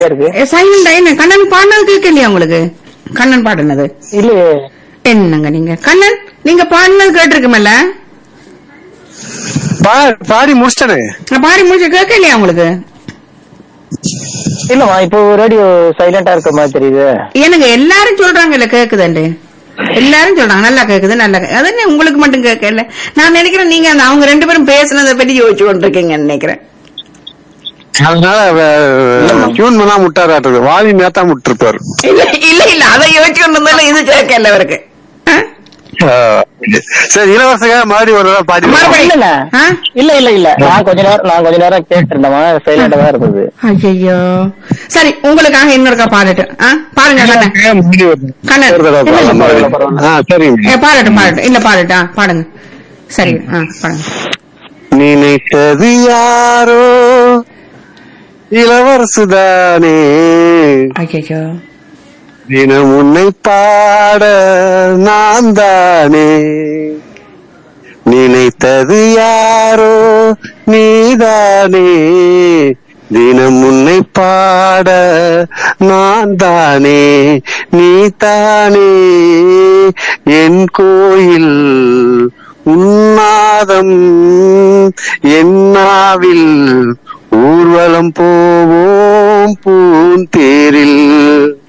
இருக்கு சைலண்டா என்ன கண்ணன் பாடினது கேட்கலையா உங்களுக்கு கண்ணன் பாடினது இல்லையே என்னங்க நீங்க கண்ணன் நீங்க பாடினது கேட்டிருக்குமல்ல பா- பாடி முடிச்சிட்டனே நான் பாடி முடிச்சு கேட்கலையா உங்களுக்கு இல்லம்மா இப்போ ரேடியோ சைலண்டா இருக்க மாதிரி தெரியுது எனக்கு எல்லாரும் சொல்றாங்கல்ல கேக்குதுண்டு எல்லாரும் சொல்றாங்க நல்லா கேக்குது நல்லா கே- அது என்ன உங்களுக்கு மட்டும் கேட்கல நான் நினைக்கிறேன் நீங்க அந்த அவங்க ரெண்டு பேரும் பேசுனதை பத்தி யோசிச்சு கொண்டிருக்கீங்கன்னு நினைக்கிறேன் அதனால டியூன் பண்ணா முட்டாராட்டு வாலி நேத்தா முட்டிருப்பாரு இல்ல இல்ல இல்ல அதை யோசிச்சு கொண்டு இருந்தாலும் இது கேட்கல அவருக்கு ஆ? சரி இளவரசங்க மறுபடியும் ஒரு தடவை பாடி மறுபடியும். இல்ல இல்ல ஆ? இல்ல இல்ல இல்ல நான் கொஞ்ச நேரம் நான் கொஞ்ச நேரம் கேட்டு இருந்தேன் சைலண்டா தான் இருந்தது ஐயோ சரி உங்களுக்காக இன்னொருக்கா பாடட்டும் ஆ? பாருங்க கண்ணன் கண்ணன் ஒரு தடவை பாடலாம் பரவாயில்ல, மறுபடியும். பரவாயில்ல. ஆ, சரிங்க ஏ, பாடட்டும் பாடட்டும் இல்ல பாடட்டும் ஆ, பாடுங்க சரி ஆ பாடுங்க நினைத்தது யாரோ இளவரசுதானே ஐயோ தினம் உன்னை பாட நான் தானே நினைத்தது யாரோ நீதானே தினம் உன்னை பாட நான் தானே நீ தானே என் கோயில் உன்னாதம் என்னாவில் ஊர்வலம் போவோம் பூந்தேரில்